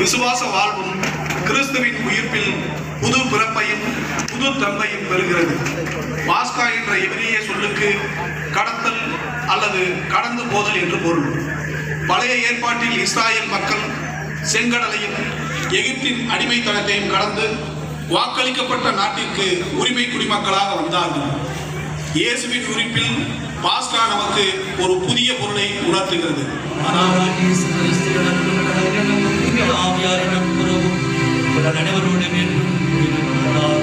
விசுவாச வாழ்வும் கிறிஸ்துவின் உயிர்ப்பில் புது பிறப்பையும் புது தந்தையும் பெறுகிறது பாஸ்கா என்ற எபிரிய சொல்லுக்கு கடத்தல் அல்லது கடந்து போதல் என்று பொருள் பழைய ஏற்பாட்டில் இஸ்ராயேல் மக்கள் செங்கடலையும் எகிப்தின் அடிமைத்தனத்தையும் கடந்து வாக்களிக்கப்பட்ட நாட்டிற்கு உரிமை குடிமக்களாக வந்தார்கள் இயேசுவின் உரிப்பில் பாஸ்கா நமக்கு ஒரு புதிய பொருளை உணர்த்துகிறது ஆனாலும் இயேசு கிறிஸ்துவிடம் கடவுளும் தூய ஆவியாரிடம் உறவும் உங்கள் அனைவரோடும் என்றும் இருப்பதாக.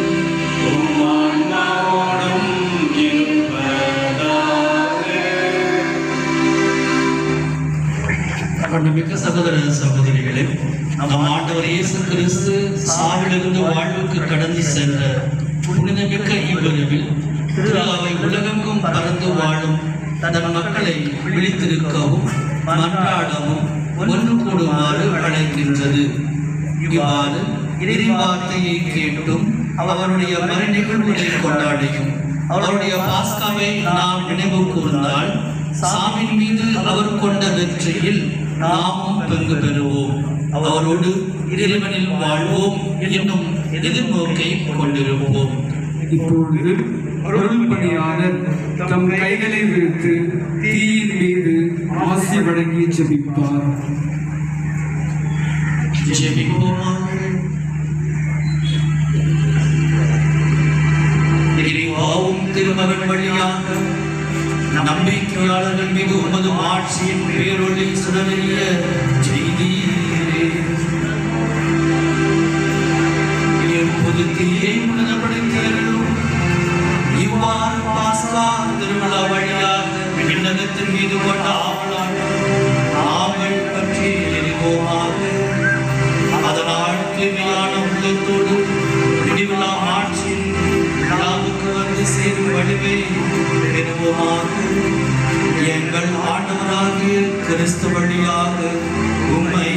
அன்புமிக்க சகோதர சகோதரிகளே நம் ஆண்டவர் இயேசு கிறிஸ்து சாவிலிருந்து வாழ்வுக்கு கடந்து சென்ற புனிதமிக்க இவ்வுறவில் திரு அவை உலகெங்கும் பறந்து வாழும் தன் மக்களை விழித்திருக்கவும் மன்றாடவும் ஒன்று கூடுமாறு அழைக்கின்றது இவ்வாறு இறைவார்த்தையை கேட்டும் அவருடைய மறைநிகழ்வுகளை கொண்டாடியும் அவருடைய பாஸ்காவை நாம் நினைவு கூர்ந்தால் சாவின் மீது அவர் கொண்ட வெற்றியில் நாமும் பங்கு பெறுவோம் அவரோடு இறைவனில் வாழ்வோம் என்னும் எதிர்நோக்கை கொண்டிருப்போம் இப்பொழுது அருள்பணியாளர் தம் கைகளை விரித்து தீயின் மீது ஆசி வழங்கி ஜெபிப்பார் ஜெபிப்போமாக இறைவாவும் திருமகன் வழியாக நம்பிக்கையாளர்கள் மீது உமது ஆட்சியின் பேரொளி சுடலிய செய்தீரே எப்போது தீயை முன்னப்படுத்தியர்களும் இவ்வாறு பாஸ்கா திருவிழா வழியாக விண்ணகத்தின் மீது கொண்ட ஆவலால் நாங்கள் பற்றி எரிவோமாக அதனால் தூய்மையான உள்ளத்தோடு விடிவிழா ஆட்சியின் விழாவுக்கு வந்து சேரும் வலிமை பெறுவோமாக எங்கள் ஆண்டவராகிய கிறிஸ்து வழியாக உம்மை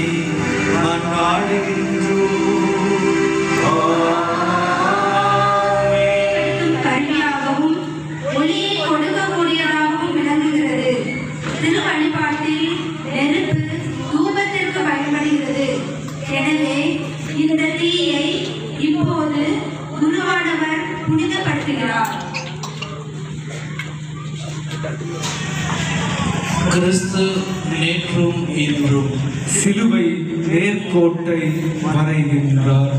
மன்றாடுகின்றோம் கருவியாகவும் ஒளியை கொடுக்கக்கூடியதாகவும் விளங்குகிறது திரு வழிபாட்டில் நெருப்பு தூபத்திற்கு பயன்படுகிறது எனவே இந்த தீயை இப்போது குருவானவர் புனிதப்படுத்துகிறார் கிறிஸ்து நேற்றும் இன்றும் சிலுவை நேர்கோட்டை வரைகின்றார்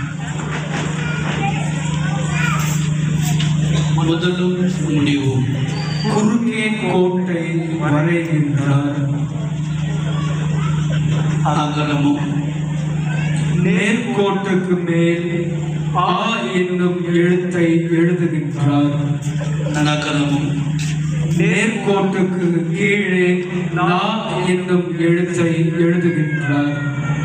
முதலும் முடிவும் குறுக்கே கோட்டை வரைகின்றார் அகலமும் நேர்கோட்டுக்கு மேல் ஆ என்னும் எழுத்தை எழுதுகின்றார் நகரமும் நேர்கோட்டுக்கு கீழே நா என்னும் எழுத்தை எழுதுகின்றார்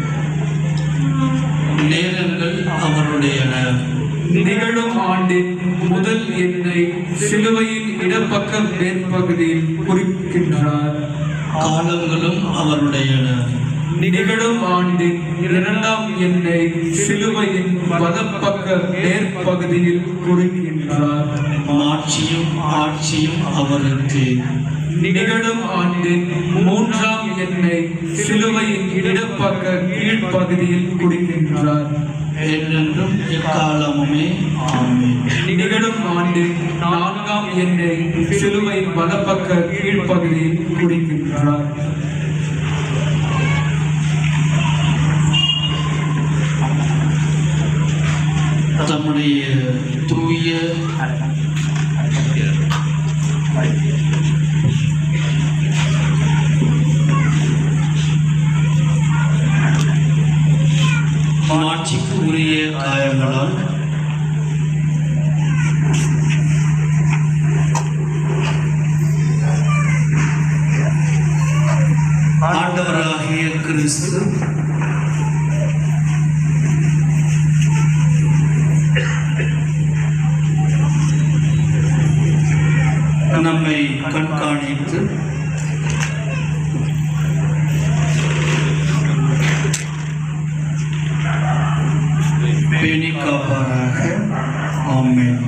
நேரங்கள் அவருடையன நிகழும் ஆண்டின் முதல் எண்ணை சிலுவையின் இடப்பக்க மேற்பகுதியில் குறிக்கின்றார் காலங்களும் அவருடையன நிகழும் ஆண்டின் இரண்டாம் எண்ணை சிலுவையின் வலப்பக்க மேற்பகுதியில் குறிக்கின்றார் மாட்சியும் ஆட்சியும் அவருக்கு நிகழும் ஆண்டின் மூன்றாம் எண்ணை சிலுவையின் இடப்பக்க கீழ்ப்பகுதியில் குறிக்கின்றார் என்றென்றும் எக்காலமுமே ஆமென் நிகழும் ஆண்டின் நான்காம் எண்ணை சிலுவையின் வலப்பக்க கீழ்ப்பகுதியில் குறிக்கின்றார் தம்முடைய தூய மாட்சிக்கு உரிய காயங்களால் ஆண்டவராகிய கிறிஸ்து நம்மை கண்காணித்து பேணி காப்பாராக ஆமென்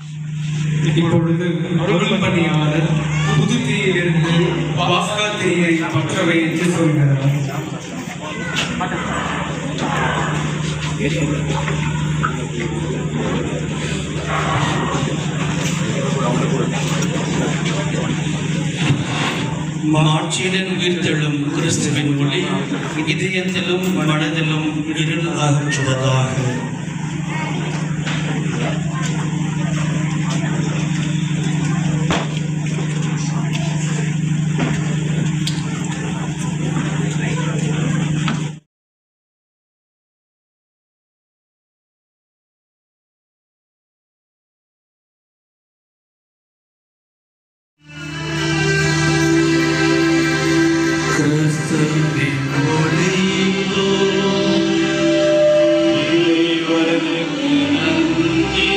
இப்பொழுது அருள் பணியாளர் புது தீயிலிருந்து பாஸ்கா தீயை மாட்சியுடன் உயிர்த்தெழும் கிறிஸ்துவின் ஒளி இதயத்திலும் மனதிலும் இருள் அகற்றுவதாக கிறிஸ்துவின் ஒளியிலோ இறைவனுக்கு நன்றி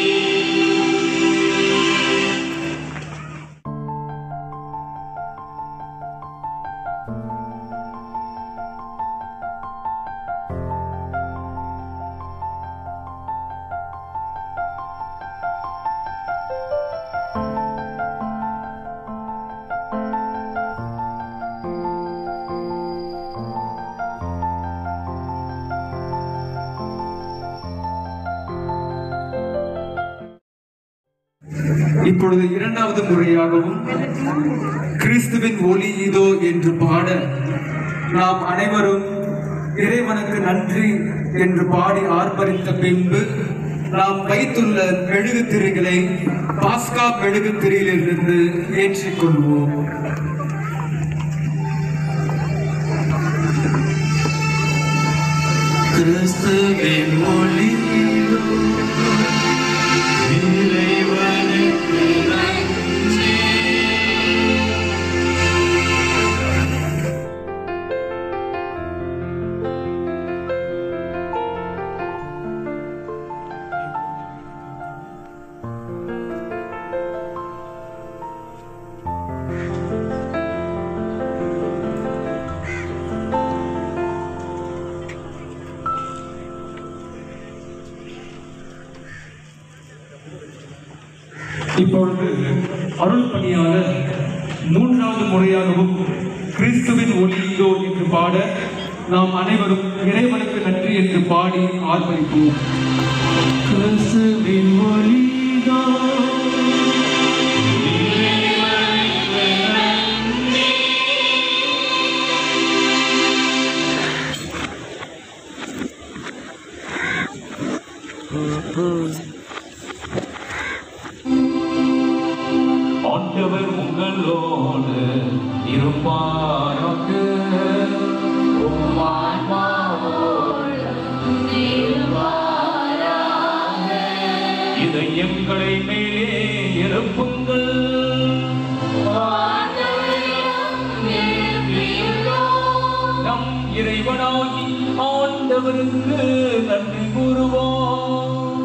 இப்பொழுது இரண்டாவது முறையாகவும் கிறிஸ்துவின் ஒளி இதோ என்று பாட நாம் அனைவரும் இறைவனுக்கு நன்றி என்று பாடி ஆர்ப்பரித்த பின்பு நாம் வைத்துள்ள மெழுகு திரிகளை பாஸ்கா மெழுகு திரியிலிருந்து ஏற்றிக்கொள்வோம் கிறிஸ்துவின் ஒளியிலோ இறைவனுக்கு நன்றி இப்பொழுது அருள் பணியாக மூன்றாவது முறையாகவும் கிறிஸ்துவின் ஒளி இதோ என்று பாட நாம் அனைவரும் இறைவனுக்கு நன்றி என்று பாடி ஆர்ப்பரிப்போம் கிறிஸ்துவின் ஒளிதோ ஆண்டவர் உங்களோடு இருப்பாராக உம் இதை எங்களை மேலே எழுப்புங்கள் நம் இறைவனாகி ஆண்டவருக்கு நன்றி கூறுவோம்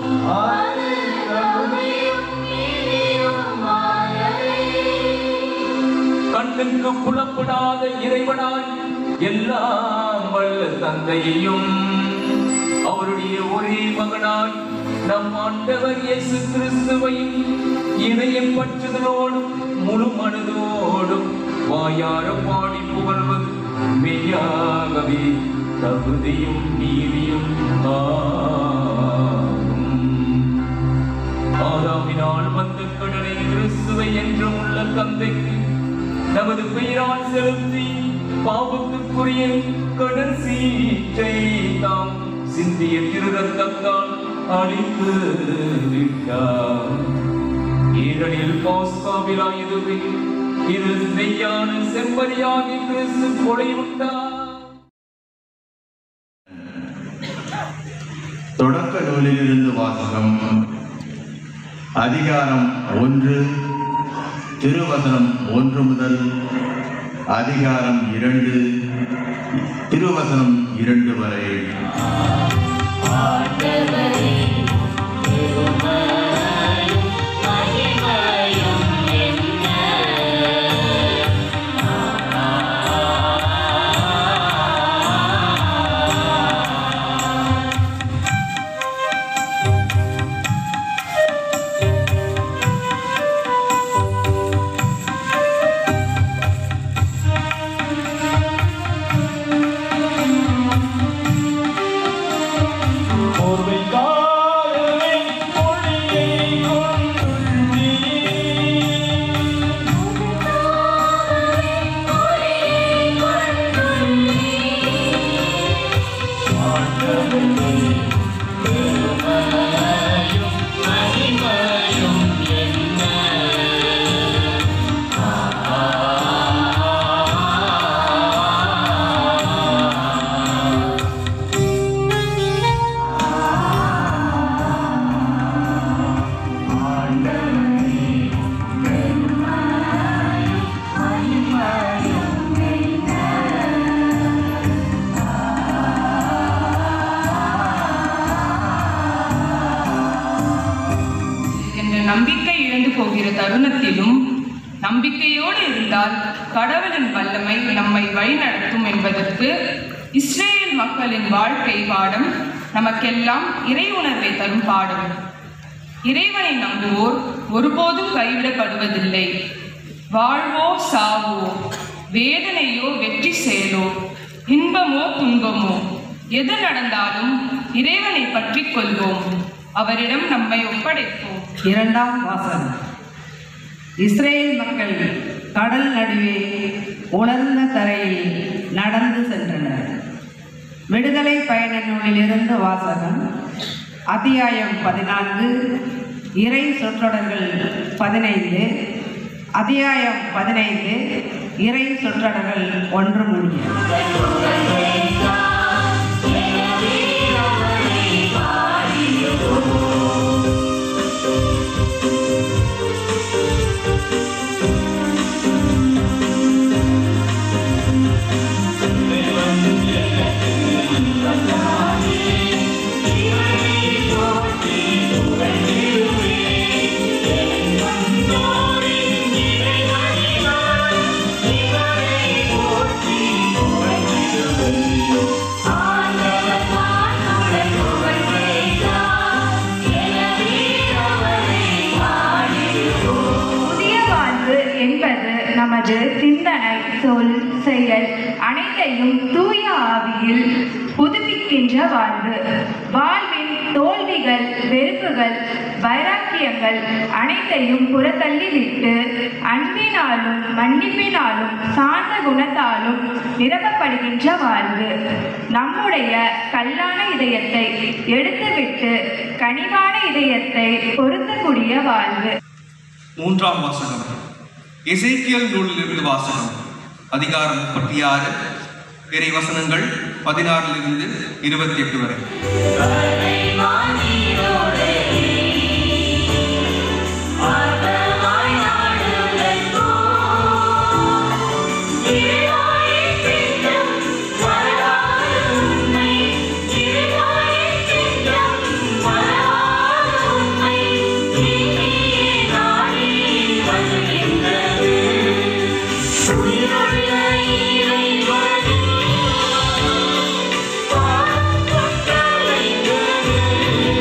கண்ணுக்கு புலப்படாத இறைவனாய் எல்லாம் வல்ல தந்தையையும் அவருடைய ஒரே மகனாய் நம் ஆண்டவர் இயேசு கிறிஸ்துவையும் இணைய பற்றுதலோடும் முழு மனதோடும் வாயார பாடி புகழ்வது மெய்யாகவே தகுதியும் நீதியும் ஆகும் ஆதாமினால் வந்த கடனை கிறிஸ்துவை என்றும் உள்ள தந்தைக்கு நமது பெயரால் செலுத்தி பாவத்துக்குரிய கடன் சீற்றை தாம் சிந்திய திருரத்தத்தால் அழித்து விட்டார் ஏனெனில் பாஸ்காவிலாயதுவே இது மெய்யான செம்மறியாகி கிறிஸ்து கொலை விட்டார் தொடக்க நூலிலிருந்து வாசகம் அதிகாரம் ஒன்று திருவசனம் ஒன்று முதல் அதிகாரம் இரண்டு திருவசனம் இரண்டு வரை ஆ என்ற நம்பிக்கை இழந்து போகிற தருணத்திலும் நம்பிக்கையோடு இருந்தால் கடவுளின் வல்லமை நம்மை வழிநடத்தும் என்பதற்கு இஸ்ரேல் மக்களின் வாழ்க்கை பாடம் நமக்கெல்லாம் இறை உணர்வை தரும் பாடம் இறைவனை நம்புவோர் ஒருபோதும் கைவிடப்படுவதில்லை வாழ்வோ சாவோ வேதனையோ வெற்றி செயலோ இன்பமோ துன்பமோ எது நடந்தாலும் இறைவனை பற்றிக் கொள்வோம் அவரிடம் நம்மை ஒப்படைப்போம் இரண்டாம் வாசகம் இஸ்ரேல் மக்கள் கடல் நடுவே உலர்ந்த தரையில் நடந்து சென்றனர் விடுதலை பயண நூலிலிருந்து வாசகம் அத்தியாயம் பதினான்கு இறை சொற்றொடர்கள் பதினைந்து அத்தியாயம் பதினைந்து இறை சொற்றொடர்கள் ஒன்று முடிய புதிய வாழ்வு என்பது நமது சிந்தனை சொல் செயல் அனைத்தையும் தூய ஆவியில் புதுப்பிக்கின்ற வாழ்வு வாழ்வின் தோல்விகள் வெறுப்புகள் வைராக்கியங்கள் அனைத்தையும் புறத்தள்ளிவிட்டு அன்பினாலும் மன்னிப்பினாலும் சார்ந்த குணத்தாலும் நிரப்பப்படுகின்ற வாழ்வு நம்முடைய கல்லான இதயத்தை எடுத்துவிட்டு கனிவான இதயத்தை பொருத்தக்கூடிய வாழ்வு மூன்றாம் வாசகம் எசேக்கியல் நூலிலிருந்து வாசகம் அதிகாரம் முப்பத்தி ஆறு இறை வசனங்கள் பதினாறிலிருந்து இருபத்தி எட்டு வரை இறைவனின்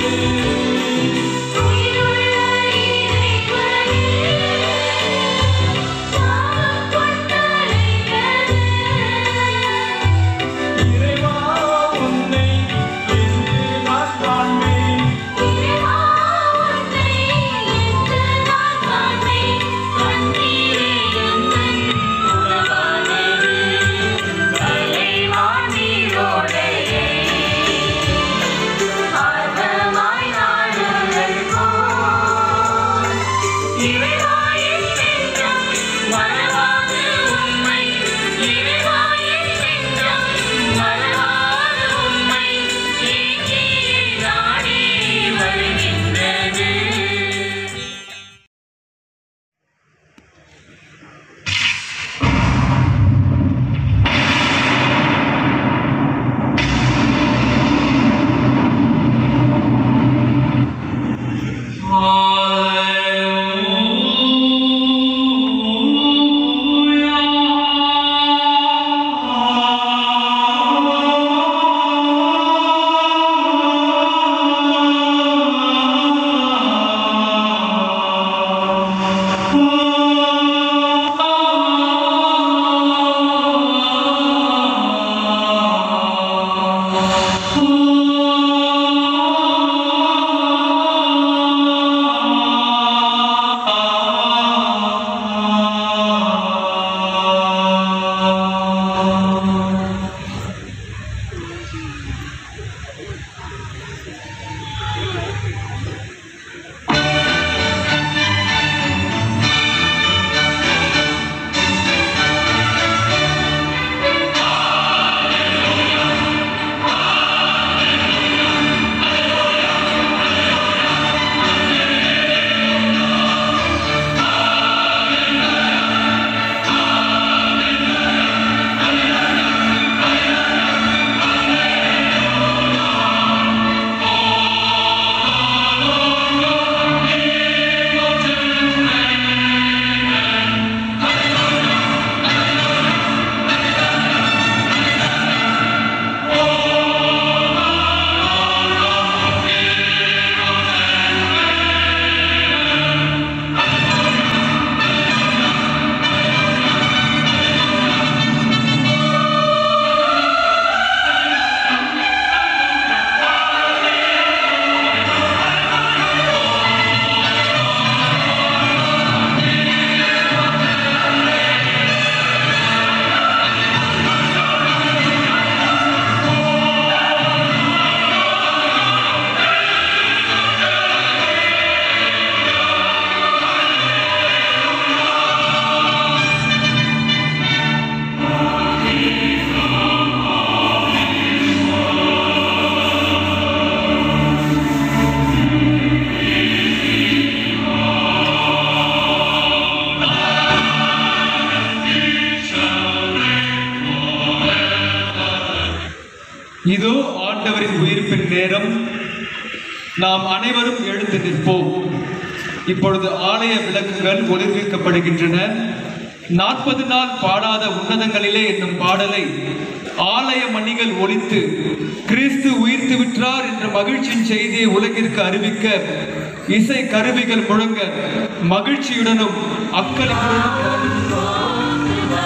ஆண்டவரின் உயிர்ப்பின் நேரம் நாம் அனைவரும் எழுந்து நிற்போம் இப்பொழுது ஆலய விளக்குகள் ஒளிர்விக்கப்படுகின்றன நாற்பது நாள் பாடாத உன்னதங்களிலே என்னும் பாடலை ஆலய மணிகள் ஒலித்து கிறிஸ்து உயிர்த்து விட்டார் என்ற மகிழ்ச்சியின் செய்தியை உலகிற்கு அறிவிக்க இசை கருவிகள் முழங்க மகிழ்ச்சியுடனும் அக்களிப்புடனும்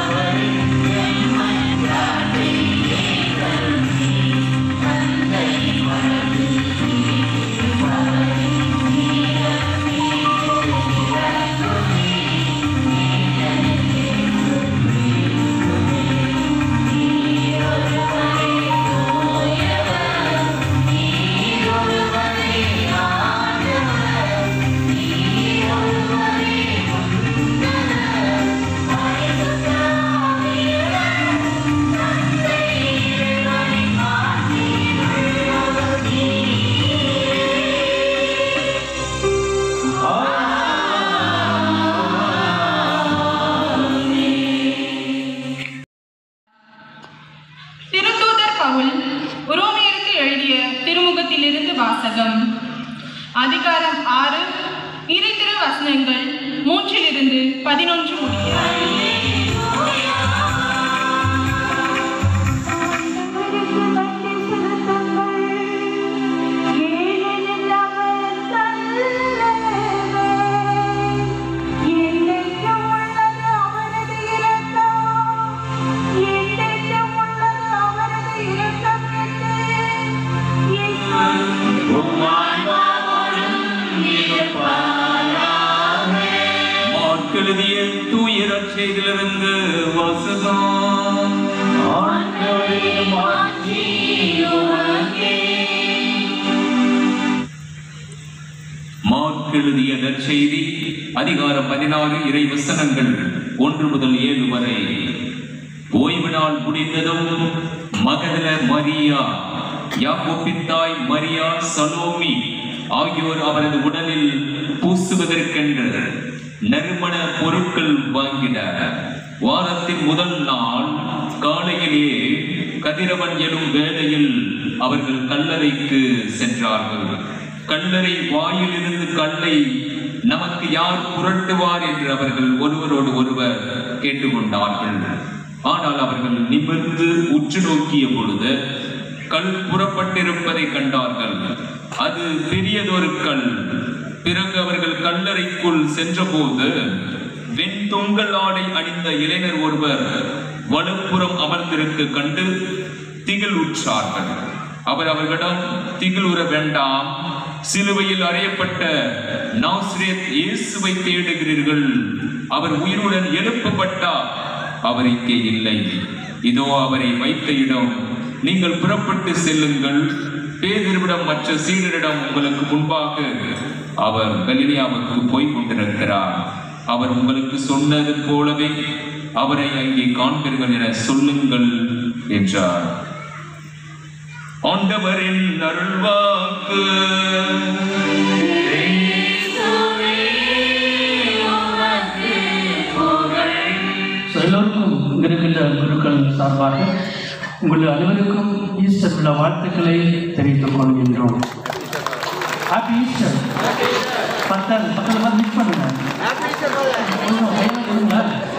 திருத்தூதர் பவுல் உரோமியருக்கு எழுதிய திருமுகத்திலிருந்து வாசகம் அதிகாரம் ஆறு இறை திரு வசனங்கள் மூன்றிலிருந்து பதினொன்று முடிய மார்க்கெழுதிய தூயரச் செய்திலிருந்து வாசகம் மார்க்கெழுதிய நற்செய்தி அதிகாரம் பதினாறு இறை வசனங்கள் ஒன்று முதல் ஏழு வரை ஓய்வு நாள் முடிந்ததும் மகதல மரியா யாக்கோப்பின் தாய் மரியா சலோமி ஆகியோர் அவரது உடலில் பூசுவதற்கென்று நறுமண பொருட்கள் வாங்கினர் வாரத்தின் முதல் நாள் காலையிலே கதிரவன் எனும் வேளையில் அவர்கள் கல்லறைக்கு சென்றார்கள் கல்லறை வாயிலிருந்து கல்லை நமக்கு யார் புரட்டுவார் என்று அவர்கள் ஒருவரோடு ஒருவர் கேட்டுக்கொண்டார்கள் ஆனால் அவர்கள் நிமிர்ந்து உற்று நோக்கிய பொழுது கல் புறப்பட்டிருப்பதை கண்டார்கள் அது பெரியதொரு கல் பிறகு அவர்கள் கல்லறைக்குள் சென்றபோது வெண்தொங்கல் ஆடை அணிந்த இளைஞர் ஒருவர் வலப்புறம் அமர்ந்திருக்க கண்டு திகில் உற்றார்கள் அவர் அவர்களிடம் திகிலுற வேண்டாம் சிலுவையில் அறையப்பட்ட நாஸ்ரேத் இயேசுவை தேடுகிறீர்கள் அவர் உயிருடன் எழுப்பப்பட்டார் அவர் இங்கே இல்லை இதோ அவரை வைத்த இடம் நீங்கள் புறப்பட்டு செல்லுங்கள் பேதிருவிடம் மற்ற சீடரிடம் உங்களுக்கு முன்பாக அவர் கலிலியாவுக்கு போய் கொண்டிருக்கிறார் அவர் உங்களுக்கு சொன்னது போலவே அவரை அங்கே காண்பீர்கள் என சொல்லுங்கள் என்றார் ஆண்டவரின் அருள்வாக்கு ஸோ எல்லோருக்கும் இங்க இருக்கின்ற குருக்கள் சார்பாக உங்கள் அனைவருக்கும் ஈஸ்டர் விழா வாழ்த்துக்களை தெரிவித்துக் கொள்கின்றோம் ஹாப்பி ஈஸ்டர் பத்தாது பக்கத்தில் வந்து மிஸ் பண்ணுங்க கொஞ்சம் கையில கொடுங்க.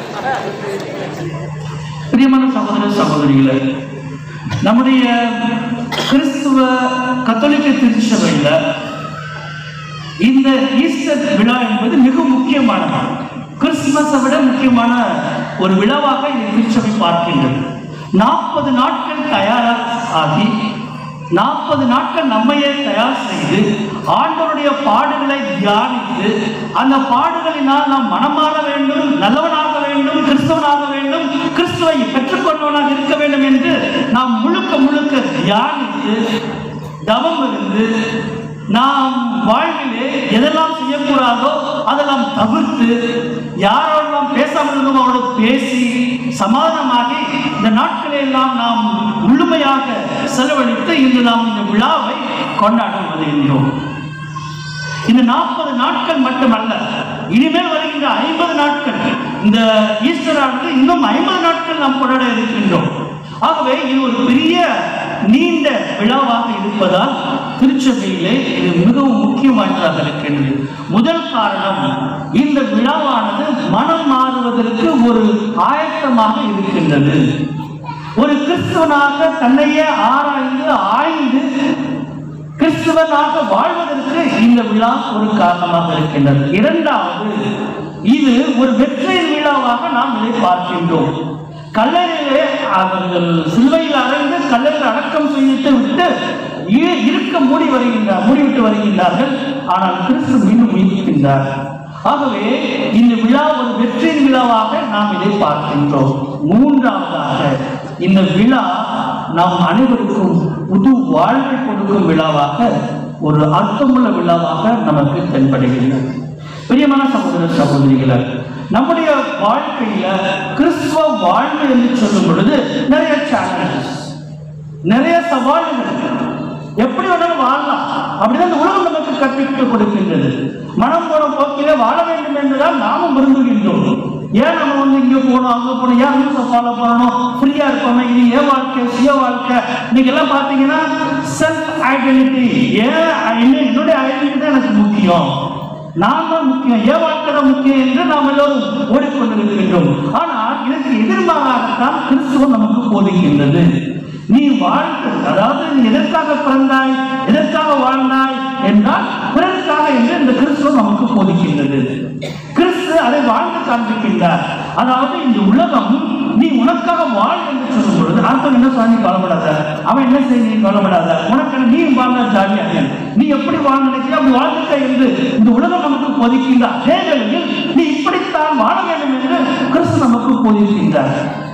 பிரியமான சகோதர சகோதரிகளே நம்முடைய கிறிஸ்துவ கத்தோலிக்க திருச்சபையில் இந்த ஈஸ்டர் விழா என்பது மிக முக்கியமானது கிறிஸ்துமஸை விட முக்கியமான ஒரு விழாவாக இந்த திருச்சபை பார்க்கின்றது நாற்பது நாட்கள் தயார் ஆகி நாற்பது நாட்கள் நம்மையே தயார் செய்து ஆண்டவருடைய பாடுகளை தியானித்து அந்த பாடுகளினால் நாம் மனமாற வேண்டும் நல்லவனாக வேண்டும் கிறிஸ்தவனாக வேண்டும் கிறிஸ்துவை பெற்றுக்கொண்டவனாக இருக்க வேண்டும் என்று நாம் முழுக்க முழுக்க தியானித்து தவம் இருந்து நாம் வாழ்விலே எதெல்லாம் செய்யக்கூடாதோ அதெல்லாம் தவிர்த்து யாரோடெல்லாம் பேசாமல் இருந்தோம் அவரோடு பேசி சமாதானமாகி இந்த நாட்களை எல்லாம் நாம் முழுமையாக செலவழித்து இன்று நாம் இந்த விழாவை கொண்டாட வருகின்றோம் இந்த நாற்பது நாட்கள் மட்டுமல்ல இனிமேல் வருகின்ற ஐம்பது நாட்கள் இந்த ஈஸ்டர் ஆனது இன்னும் ஐம்பது நாட்கள் நாம் கொண்டாட இருக்கின்றோம் ஆகவே இது ஒரு பெரிய நீண்ட விழாவாக இருப்பதால் திருச்சபையிலே இது மிகவும் முக்கியமானதாக இருக்கின்றது முதல் காரணம் இந்த விழாவானது மனம் மாறுவதற்கு ஒரு ஆயத்தமாக இருக்கின்றது ஒரு கிறிஸ்துவனாக தன்னையே ஆராய்ந்து ஆய்ந்து கிறிஸ்துவனாக வாழ்வதற்கு இந்த விழா ஒரு காரணமாக இருக்கின்றது இரண்டாவது இது ஒரு வெற்றியின் விழாவாக நாம் இதை பார்க்கின்றோம் கல்லறையிலே அவர்கள் சிலுவையில் அறைந்து கல்லறையில் அடக்கம் செய்து விட்டு இ- இருக்க மூடி வருகின்றார் மூடிவிட்டு வருகின்றார்கள் ஆனால் கிறிஸ்து மீண்டும் உயிர்க்கின்றார் ஆகவே இந்த விழா ஒரு வெற்றியின் விழாவாக நாம் இதை பார்க்கின்றோம் மூன்றாவதாக இந்த விழா நாம் அனைவருக்கும் புது வாழ்வை கொடுக்கும் விழாவாக ஒரு அர்த்தமுள்ள விழாவாக நமக்கு தென்படுகின்றது பிரியமான சகோதர சகோதரிகளே நம்முடைய வாழ்க்கையில கிறிஸ்துவ வாழ்வு என்று சொல்லும் பொழுது நிறைய சேலஞ்சஸ் நிறைய சவால்கள் எப்படி வேணாலும் வாழலாம் அப்படிதான் இந்த உலகம் நமக்கு கற்பித்துக் கொடுக்கின்றது மனம் போன போக்கிலே வாழ வேண்டும் என்றுதான் நாமும் விரும்புகின்றோம் ஏன் நம்ம வந்து இங்க போகணும் அங்க போகணும் ஏன் ரூல்ஸை ஃபாலோ பண்ணணும் ஃப்ரீயா இருப்போமே இது ஏன் வாழ்க்கை சுய வாழ்க்கை இன்னைக்கு எல்லாம் பாத்தீங்கன்னா செல்ஃப் ஐடென்டிட்டி ஏன் என்ன என்னுடைய ஐடென்டிட்டி தான் எனக்கு முக்கியம் நான் தான் முக்கியம் ஏன் வாழ்க்கை தான் முக்கியம் என்று நாம் எல்லோரும் ஓடிக்கொண்டிருக்கின்றோம் ஆனால் இதற்கு எதிர்மாகத்தான் கிறிஸ்துவம் நமக்கு போதிக்கின்றது நீ வாழ்க்கை அதாவது நீ எதற்காக பிறந்தாய் எதற்காக வாழ்ந்தாய் என்றால் பிறருக்காக என்று இந்த கிறிஸ்துவம் நமக்கு போதிக்கின்றது கிறிஸ்து அதை வாழ்ந்து காண்பிக்கின்றார் அதாவது இந்த உலகம் நீ உனக்காக வாழ் என்று சொல்லும் பொழுது அர்த்தம் என்ன சொல்லி கவலைப்படாத அவன் என்ன செய்ய நீ கவலைப்படாத உனக்கு நீ வாழ்ந்த ஜாலியாக நீ எப்படி வாழ் நினைக்கிற அப்படி வாழ்ந்துட்ட என்று இந்த உலகம் நமக்கு போதிக்கின்ற அதே வேளையில் நீ இப்படித்தான் வாழ வேண்டும் என்று கிறிஸ்து நமக்கு போதிக்கின்றார்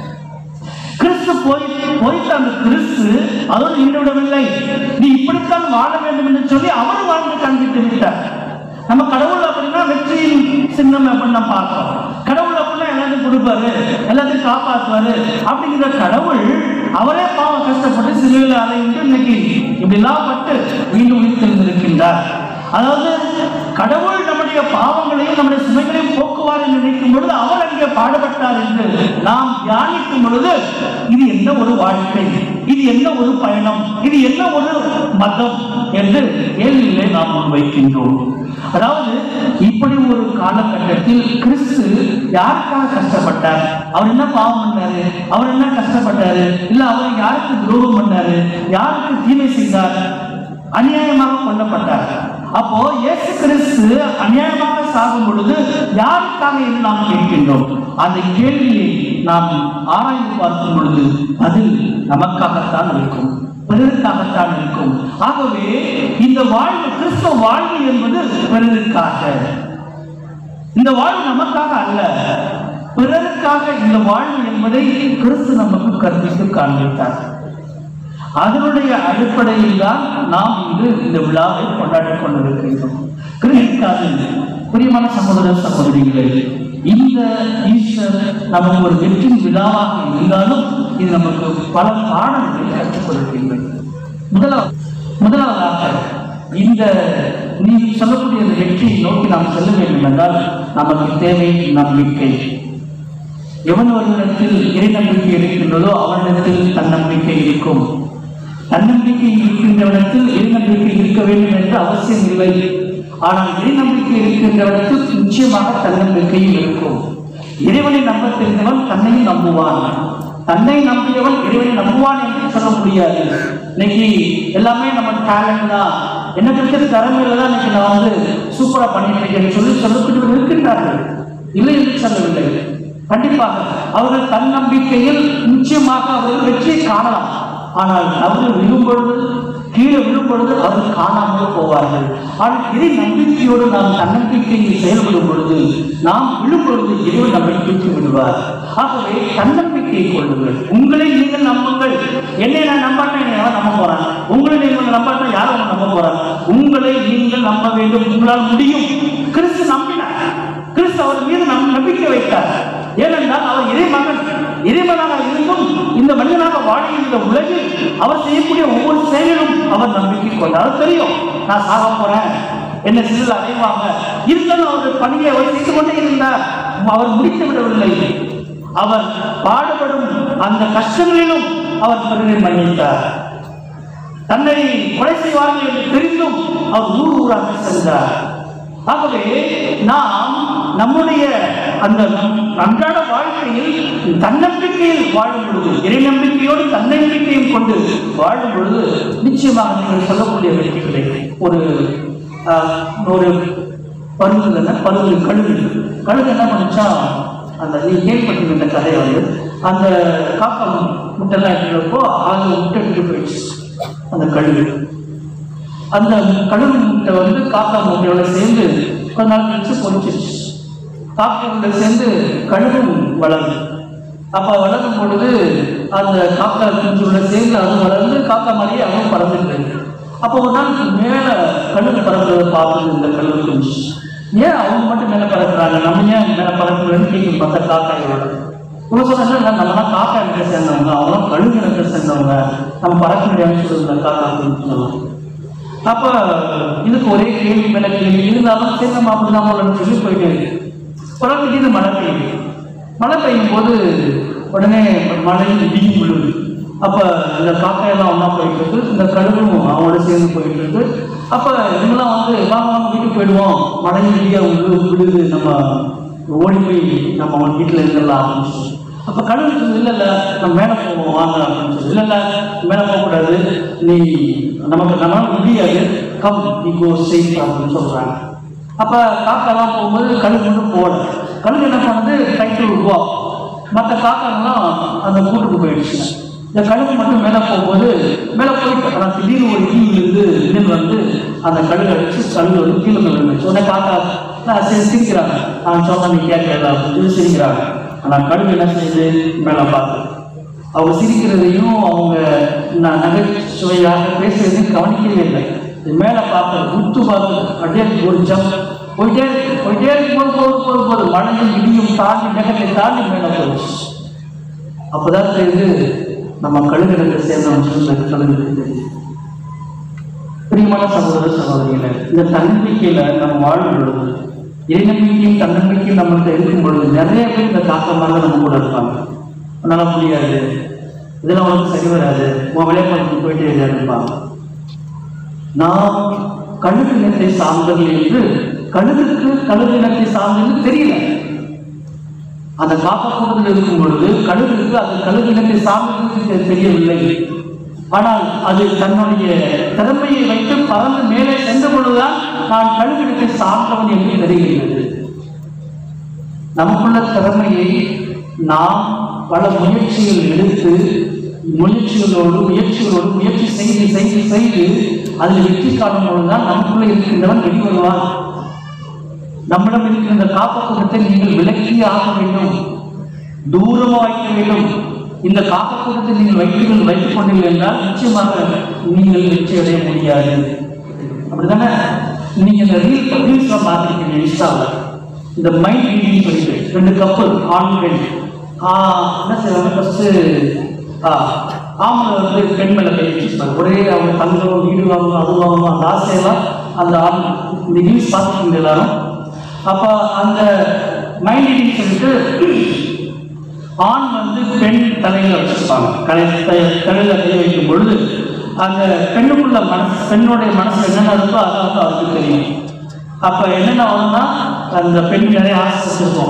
கிறிஸ்து போய் போய்த்த அந்த கிறிஸ்து அதோடு நின்று விடவில்லை நீ இப்படித்தான் வாழ வேண்டும் என்று சொல்லி அவர் வாழ்ந்து காண்பித்து விட்டார் நம்ம கடவுள் அப்படின்னா வெற்றியின் சின்னம் அப்படின்னு நம்ம பார்க்கிறோம் கடவுள் அப்படின்னா எல்லாத்தையும் கொடுப்பாரு எல்லாத்தையும் காப்பாற்றுவாரு அப்படிங்கிற கடவுள் அவரே பாவம் கஷ்டப்பட்டு சிலுவையில் அலைந்து இன்னைக்கு இப்படிலாம் பட்டு மீண்டும் உயிர் தெரிந்திருக்கின்றார் அதாவது கடவுள் நம்முடைய பாவங்களையும் நம்முடைய சுமைகளையும் போக்குவார் என்று நினைக்கும் பொழுது அவர் அங்கே பாடுபட்டார் என்று நாம் தியானிக்கும் பொழுது இது என்ன ஒரு வாழ்க்கை இது என்ன ஒரு பயணம் இது என்ன ஒரு மதம் என்று கேள்விகளை நாம் முன்வைக்கின்றோம் அதாவது இப்படி ஒரு காலகட்டத்தில் கிறிஸ்து யாருக்காக கஷ்டப்பட்டார் அவர் என்ன பாவம் பண்ணாரு அவர் என்ன கஷ்டப்பட்டாரு இல்ல அவர் யாருக்கு துரோகம் பண்ணாரு யாருக்கு தீமை செய்தார் அநியாயமாக கொல்லப்பட்டார் அப்போ இயேசு கிறிஸ்து அநியாயமாக சாகும் பொழுது யாருக்காக என்று நாம் கேட்கின்றோம் அந்த கேள்வியை நாம் ஆராய்ந்து பார்க்கும் பொழுது அதில் நமக்காகத்தான் இருக்கும் பிறருக்காகத்தான் இருக்கும் ஆகவே இந்த வாழ்வு கிறிஸ்துவ வாழ்வு என்பது பிறருக்காக இந்த வாழ்வு நமக்காக அல்ல பிறருக்காக இந்த வாழ்வு என்பதை கிறிஸ்து நமக்கு கற்பித்து காண்பித்தார் அதனுடைய அடிப்படையில் தான் நாம் இன்று இந்த விழாவை கொண்டாடிக் கொண்டிருக்கின்றோம் கிறிஸ்தாது பிரியமான சகோதர சகோதரிகளே இந்த ஈஸ்டர் நமக்கு ஒரு வெற்றி விழாவாக இருந்தாலும் இது நமக்கு பல பாடங்களை கற்றுக் கொடுக்கின்றது முதலாவது முதலாவதாக இந்த நீ சொல்லக்கூடிய இந்த வெற்றியை நோக்கி நாம் செல்ல வேண்டும் என்றால் நமக்கு தேவை நம்பிக்கை எவன் ஒருவரிடத்தில் இறை நம்பிக்கை இருக்கின்றதோ அவனிடத்தில் தன்னம்பிக்கை இருக்கும் தன்னம்பிக்கை இருக்கின்றவனிடத்தில் இறை நம்பிக்கை இருக்க வேண்டும் என்று அவசியம் இல்லை ஆனால் இறை நம்பிக்கை இருக்கின்றவனிடத்தில் நிச்சயமாக தன்னம்பிக்கையும் இருக்கும் இறைவனை நம்ப தெரிந்தவன் தன்னையும் நம்புவான் தன்னை நம்பியவன் இறைவனை நம்புவான் என்று சொல்ல முடியாது இன்னைக்கு எல்லாமே நம்ம டேலண்ட் தான் என்ன இருக்கிற திறமையில தான் இன்னைக்கு நான் வந்து சூப்பரா பண்ணிட்டு இருக்கேன் சொல்லி சொல்லக்கூடிய இருக்கின்றார்கள் இல்லை என்று சொல்லவில்லை கண்டிப்பாக அவர்கள் தன்னம்பிக்கையில் நிச்சயமாக அவர்கள் வெற்றியை காணலாம் ஆனால் அவர்கள் விழும் பொழுது கீழே விழும் பொழுது அவர்கள் காணாமல் போவார்கள் ஆனால் இறை நம்பிக்கையோடு நாம் தன்னம்பிக்கையில் செயல்படும் பொழுது நாம் விழும் பொழுது இறைவன் நம்மை தூக்கி விடுவார் ஆகவே தன்னம்பிக்கையை கொள்ளுங்கள் உங்களை நீங்கள் நம்புங்கள் என்னை நான் நம்பாட்டா என்னை யாரும் நம்ப போறாங்க உங்களை நீங்கள் நம்பாட்டா யாரும் உங்களை நம்ப போறாங்க உங்களை நீங்கள் நம்ப வேண்டும் உங்களால் முடியும் கிறிஸ்து நம்பினார் கிறிஸ்து அவர் மீது நம் நம்பிக்கை வைத்தார் ஏனென்றால் அவர் இறைமகன் இறைமகனாக இருந்தும் இந்த மனிதனாக வாழுகின்ற உலகில் அவர் செய்யக்கூடிய ஒவ்வொரு செயலிலும் அவர் நம்பிக்கை கொண்டார் அது தெரியும் நான் சாக போறேன் என்ன சிறிது அடைவாங்க இருந்தாலும் அவருடைய பணியை அவர் செய்து கொண்டே இருந்தார் அவர் முடித்து விடவில்லை அவர் பாடுபடும் அந்த கஷ்டங்களிலும் அவர் பிறரை மன்னித்தார் தன்னை கொலை செய்வார்கள் என்று தெரிந்தும் அவர் ஊர் ஊராக சென்றார் ஆகவே நாம் நம்முடைய அந்த நம் அன்றாட வாழ்க்கையில் தன்னம்பிக்கையில் வாழும் பொழுது இறை நம்பிக்கையோடு தன்னம்பிக்கையும் கொண்டு வாழும் பொழுது நிச்சயமாக நீங்கள் சொல்லக்கூடிய வெற்றிகளை ஒரு ஆஹ், ஒரு பருவத்தில் என்ன பருவ கழுகு கழுகு என்ன பண்ணுச்சா அந்த நீ கேள்விப்பட்டிருந்த இந்த கதையை வந்து அந்த காக்கா முட்டைலாம் எடுக்கிறப்போ அது முட்டை எடுத்துட்டு போயிடுச்சு அந்த கழுகு அந்த கழுகு முட்டை வந்து காக்கா முட்டையோட சேர்ந்து கொஞ்ச நாள் கழிச்சு பொறிச்சிருச்சு காக்கையோட சேர்ந்து கழுகும் வளருது அப்ப வளரும் பொழுது அந்த காக்கா குஞ்சோட சேர்ந்து அது வளர்ந்து காக்கா மாதிரியே அதுவும் பறந்துட்டு அப்போ ஒரு நாள் மேல கழுகு பறக்கிறத பார்க்குது இந்த கழுகு குஞ்சு ஏன் அவங்க மட்டும் மேல பறக்குறாங்க நம்ம ஏன் மேல பறக்குறேன்னு கேட்கும் பார்த்தா காக்காயோட இவங்க சொன்னாங்க நம்மலாம் காக்கா இனத்தை சேர்ந்தவங்க அவங்களாம் கழுகு இனத்தை சேர்ந்தவங்க நம்ம பறக்க முடியாதுன்னு சொல்லுங்க காக்கா குஞ்சு அப்ப இதுக்கு ஒரே கேள்வி மேல கேள்வி இருந்தாலும் சரி நம்ம அப்படிதான் போலன்னு சொல்லி போயிட்டு இருக்கு அப்புறம் திடீர்னு மழை பெய்யுது மழை பெய்யும் போது உடனே மழையில் இடியும் விழுது அப்ப இந்த காக்கையெல்லாம் ஒண்ணா போயிட்டு இருக்கு இந்த கழுகும் அவனோட சேர்ந்து போயிட்டு இருக்கு அப்ப இவங்கெல்லாம் வந்து வாங்க வாங்க வீட்டுக்கு போயிடுவோம் மழை இடியா விழு விழுது நம்ம ஓடி போய் நம்ம அவன் வீட்டுல இருந்துடலாம் அப்படின்னு சொல்லி அப்ப கழுகு சொல்லுது, இல்ல இல்ல நம்ம மேல போவோம் வாங்க அப்படின்னு சொல்லி இல்ல இல்ல மேல போக கூடாது நீ நமக்கு நம்மளால முடியாது கம் நீ கோ சேஃப் அப்படின்னு சொல்றாங்க அப்ப காக்காலாம் போகும்போது கழுகு மட்டும் போகல கழுகு என்ன பண்ணுது கைட்டு ரூபா மற்ற காக்காங்கெல்லாம் அந்த கூட்டுக்கு போயிடுச்சு இந்த கழுகு மட்டும் மேலே போகும்போது மேலே போயிட்டு ஆனால் திடீர்னு ஒரு கீழிருந்து மின்னல் வந்து அந்த கழுகு அடிச்சு கழுகு வந்து கீழே விழுந்துச்சு உடனே காக்கா நான் சரி சிரிக்கிறாங்க நான் சொன்ன நீ கேட்கல அப்படின்னு சொல்லி சிரிக்கிறாங்க ஆனால் கழுகு என்ன செய்யுது மேலே பார்த்து அவங்க சிரிக்கிறதையும் அவங்க ந- நகைச்சுவையாக பேசுறதையும் கவனிக்கவே இல்லை இது மேலே பார்த்து உத்து பார்த்து அப்படியே ஒரு ஜம் போயிட்டே இருக்கு போயிட்டே இருக்கும் போது போது போது போது மழையும் இடியும் தாண்டி மேகத்தை தாண்டி மேலே போயிடுச்சு அப்போதான் தெரியுது நம்ம கழுகுகளை சேர்ந்தவங்க சொல்ல கழுகுக்கு தெரியுது பிரியமான சகோதர சகோதரிகளை இந்த தன்னம்பிக்கையில நம்ம வாழும் பொழுது இறைநம்பிக்கையும் தன்னம்பிக்கையும் நம்மகிட்ட இருக்கும் பொழுது நிறைய பேர் இந்த தாக்கமாக நம்ம கூட இருப்பாங்க உன்னால முடியாது இதெல்லாம் உனக்கு சரி வராது உன் விளையாட்டு போயிட்டே இருப்பாங்க நாம் கழுகு இனத்தை சார்ந்தது என்று கழுகுக்கு கழுகு இனத்தை சார்ந்தது தெரியல அந்த காக்கா கூட்டத்தில் இருக்கும் பொழுது கழுகுக்கு அது கழுகு இனத்தை சார்ந்தது தெரியவில்லை ஆனால் அது தன்னுடைய திறமையை வைத்து பறந்து மேலே சென்ற பொழுதுதான் நான் கழுகு இனத்தை சார்ந்தவன் என்று தெரிகிறது நமக்குள்ள திறமையை நாம் பல முயற்சிகள் எடுத்து முயற்சிகளோடு முயற்சிகளோடு முயற்சி செய்து செய்து செய்து அதில் வெற்றி காணும் பொழுதுதான் நமக்குள்ள இருக்கின்றவன் வெளி வருவான் நம்மிடம் இருக்கிற இந்த காப்பக்கூட்டத்தை நீங்கள் விலக்கி ஆக வேண்டும் தூரமாக வைக்க வேண்டும் இந்த காப்பக்கூட்டத்தை நீங்கள் வைத்தீர்கள் வைத்துக் கொண்டீர்கள் என்றால் நிச்சயமாக நீங்கள் வெற்றி அடைய முடியாது அப்படிதானே நீங்க இந்த ரீல் ரீல்ஸ்லாம் பார்த்துருக்கீங்க இன்ஸ்டாவில் இந்த மைண்ட் ரீடிங் சொல்லிட்டு ரெண்டு கப்பல் ஆண் பெண் ஆஹ் என்ன செய்வாங்க ஃபர்ஸ்ட் ஆம்பளை வந்து பெண் மேல கை வச்சிருப்பாங்க ஒரே அவங்க தங்கம் வீடு வாங்கணும் அது வாங்கணும் அந்த ஆசையெல்லாம் அந்த ஆண் இந்த நியூஸ் பார்த்துருக்கீங்க எல்லாரும் அப்போ அந்த மைண்ட் ரீடிங் சொல்லிட்டு ஆண் வந்து பெண் தலையில வச்சிருப்பாங்க கலை தலையில கை வைக்கும் பொழுது அந்த பெண்ணுக்குள்ள மனசு பெண்ணுடைய மனசு என்னென்ன இருக்கோ அதை வந்து அவருக்கு தெரியும் அப்ப என்னென்ன ஆகும்னா அந்த பெண் நிறைய ஆசை வச்சிருக்கோம்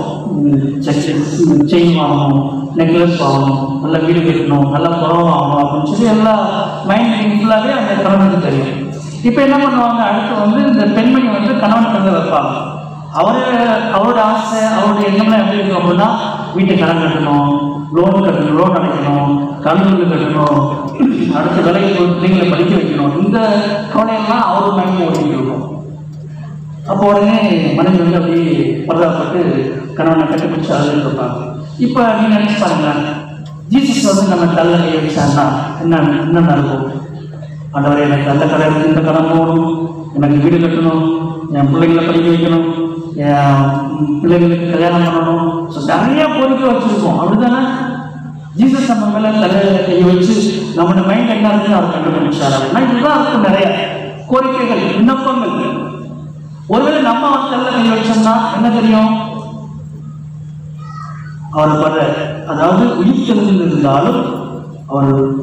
செயின் வாங்கணும் நெக்லஸ் வாங்கணும் நல்ல வீடு கட்டணும் நல்ல புடவை வாங்கணும் அப்படின்னு சொல்லி எல்லா மைண்ட் ஃபுல்லாகவே அந்த கணவனுக்கு தெரியும் இப்போ என்ன பண்ணுவாங்க அடுத்து வந்து இந்த பெண்மணி வந்து கணவன் கண்டு வைப்பாங்க அவரு அவரோட ஆசை அவருடைய எண்ணம்லாம் எப்படி இருக்கும் அப்படின்னா வீட்டு கடன் கட்டணும் லோன் கட்டணும் லோன் அடைக்கணும் கல்லூரி கட்டணும் அடுத்த வேலைக்கு போய் பிள்ளைங்களை படிக்க வைக்கணும் இந்த கவலையெல்லாம் அவர் மைண்ட் ஓடிட்டு இருக்கும் அப்போ உடனே மனைவி வந்து அப்படியே பரவாயில்ல கணவனை கட்டிப்பிடிச்சு அழுது இருப்பாங்க இப்போ நீங்க நினைச்சு பாருங்க ஜீசஸ் வந்து நம்ம தள்ள கையை வச்சாங்கன்னா என்ன என்ன நடக்கும் ஆண்டவரே எனக்கு அந்த கடை இருக்கு இந்த கடன் போகணும் எனக்கு வீடு கட்டணும் என் பிள்ளைங்களை படிக்க வைக்கணும் என் பிள்ளைங்களுக்கு கல்யாணம் பண்ணணும் ஸோ நிறைய கோரிக்கை வச்சிருக்கோம் அப்படிதானே ஜீசஸ் நம்ம மேல தலையில கையை வச்சு நம்மளோட மைண்ட் என்ன இருக்குன்னு அவர் கண்டுபிடிச்சார் அப்படின்னா இதுதான் இருக்கும் நிறைய கோரிக்கைகள் விண்ணப்பங்கள் ஒருவேளை நம்ம அவர் தலையில கை வச்சோம்னா என்ன தெரியும் அவர் படுற அதாவது உயிர்த்தெழுந்தில் இருந்தாலும் அவர்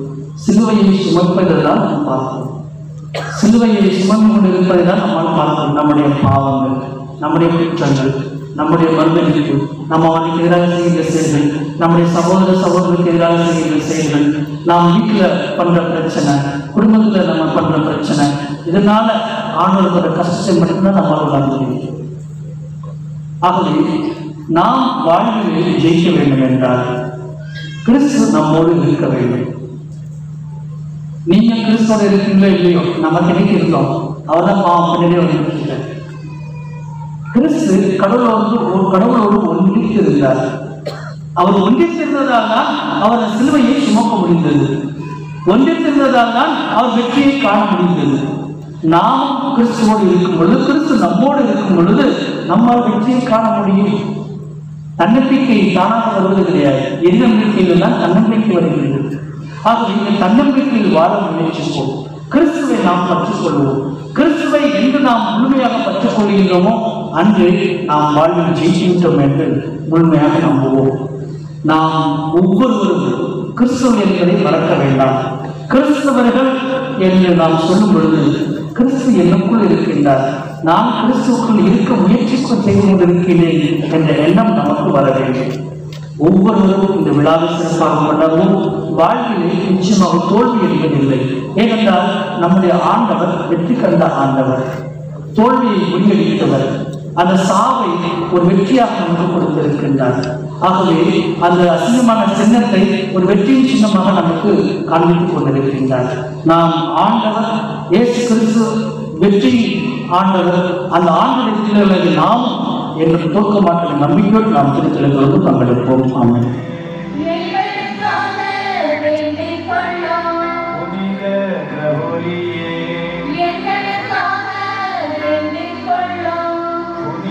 சிலுவையை சுமப்பதுதான் நாம் பார்க்கிறோம் சிலுவையை சுமந்து கொண்டு இருப்பதை தான் நம்மால் பார்க்கிறோம் நம்முடைய பாவங்கள் நம்முடைய குற்றங்கள் நம்முடைய மறுதளிப்பு நம்ம அவனுக்கு எதிராக செய்கின்ற செயல்கள் நம்முடைய சகோதர சகோதரருக்கு எதிராக செய்கின்ற செயல்கள் நாம் வீட்டில் பண்ற பிரச்சனை குடும்பத்தில் நம்ம பண்ற பிரச்சனை இதனால ஆண்டவர்களோட கஷ்டம் மட்டும்தான் நம்மளால் உணர முடியும் ஆகவே நாம் வாழ்வில் ஜெயிக்க வேண்டும் என்றால் கிறிஸ்து நம்மோடு இருக்க வேண்டும் நீங்க கிறிஸ்துவோட இருக்கீங்களோ இல்லையோ நம்ம கிடைக்க இருக்கோம் அவர் தான் பாவம் பின்னாடியே வந்து கிறிஸ்து கடவுளோடு ஒரு கடவுளோடு ஒன்றித்து இருந்தார் அவர் ஒன்றித்திருந்ததால் தான் அவர் சிலுவையை சுமக்க முடிந்தது ஒன்றித்திருந்ததால் தான் அவர் வெற்றியை காண முடிந்தது நாம் கிறிஸ்துவோடு இருக்கும் பொழுது கிறிஸ்து நம்மோடு இருக்கும் பொழுது நம்மால் வெற்றியை காண முடியும் தன்னம்பிக்கை தானாக வருவது கிடையாது எந்த நம்பிக்கையில் தான் தன்னம்பிக்கை வருகிறது ஆகவே இந்த தன்னம்பிக்கையில் வாழ முயற்சிப்போம் கிறிஸ்துவை நாம் பற்றிக்கொள்வோம் கிறிஸ்துவை என்று நாம் முழுமையாக பற்றிக் கொள்கின்றோமோ அன்று நாம் வாழ்வில் ஜெயித்துவிட்டோம் என்று முழுமையாக நம்புவோம் நாம் ஒவ்வொருவரும் கிறிஸ்துவ என்பதை மறக்க வேண்டாம் கிறிஸ்தவர்கள் என்று நாம் சொல்லும் பொழுது கிறிஸ்து எனக்குள் இருக்கின்றார் நான் கிறிஸ்துவுக்குள் இருக்க முயற்சி செய்து கொண்டிருக்கிறேன் என்ற எண்ணம் நமக்கு வர வேண்டும் ஒவ்வொருவரும் இந்த விழாவை சிறப்பாக கொண்டாடுவோம் வாழ்விலே நிச்சயமாக தோல்வி என்பதில்லை ஏனென்றால் நம்முடைய ஆண்டவர் வெற்றி கண்ட ஆண்டவர் தோல்வியை முறியடித்தவர் அந்த சாவை ஒரு வெற்றியாக நமக்கு கொடுத்திருக்கின்றார் ஆகவே அந்த அசிங்கமான சின்னத்தை ஒரு வெற்றியின் சின்னமாக நமக்கு காண்பித்துக் கொண்டிருக்கின்றார் நாம் ஆண்டவர் இயேசு கிறிஸ்து வெற்றி ஆண்டவர் அந்த ஆண்டவர் நாம் என்று தோற்க மாற்ற நம்பிக்கையோடு நாம் திருத்தலங்களோடு பங்கெடுப்போம் ஆமென் எங்களுக்காக வேண்டிக் கொள்ளும். எங்களுக்காக வேண்டிக் கொள்ளும்.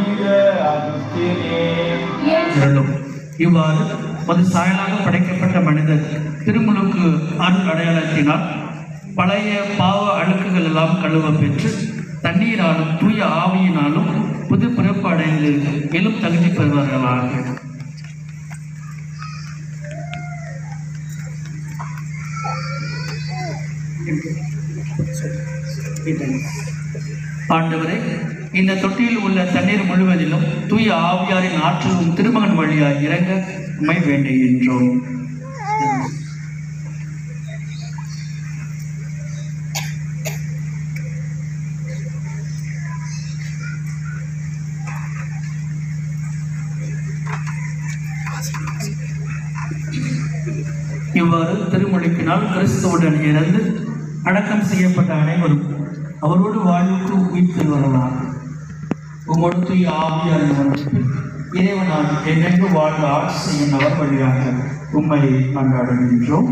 இரண்டும் இவ்வாறு ஒரு சாயலாக படைக்கப்பட்ட மனிதர் திருமுழுக்கு அருள் அடையாளத்தினால் பழைய பாவ அழுக்குகள் எல்லாம் கழுவ பெற்று தண்ணீராலும் தூய ஆவியினாலும் புது பிறப்பு அடைந்து எழும் தகுதி பெறுவார்களாக ஆண்டவரே இந்த தொட்டியில் உள்ள தண்ணீர் முழுவதிலும் தூய ஆவியாரின் ஆற்றலும் திருமகன் வழியாய் இறங்க உம்மை வேண்டுகின்றோம் இவ்வாறு திருமொழிக்கினால் கிறிஸ்துவுடன் இறந்து அடக்கம் செய்யப்பட்ட அனைவரும் அவரோடு வாழ்வுக்கு உயிர் பெறுவார்களாக உமோடு தூய ஆவியாரின் ஒன்றில் இறைவனால் என்னென்று வாழ்வு ஆட்சி செய்யும் அவர் வழியாக உம்மை கொண்டாடுகின்றோம்